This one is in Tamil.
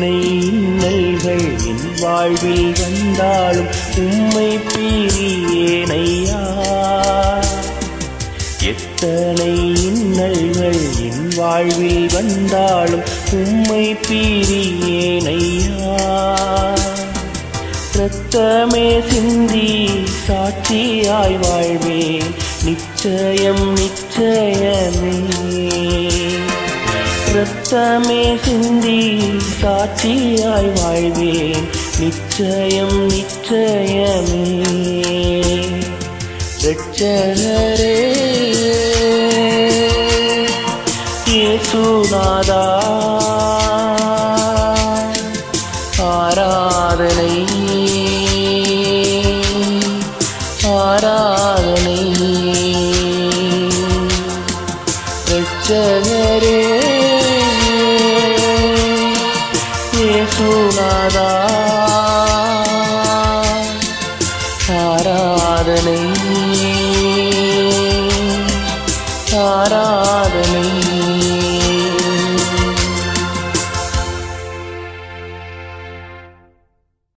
எத்தனை இன்னல்கள் என் வாழ்வில் வந்தாலும் உம்மை பிரியேனையா எத்தனை இன்னல்கள் என் வாழ்வில் வந்தாலும் உம்மை பிரியேனையா இரத்தமே சிந்தி சாட்சியாய் வாழ்வேன் நிச்சயம் நிச்சயமே இரத்தமே சிந்தி சாட்சியாய் வாழ்வேன் நிச்சயம் நிச்சயமே ரட்சகரே இயேசுநாதா ஆராதனை ஆராதனை ரட்சகரே இயேசுநாதா ஆராதனை ஆராதனை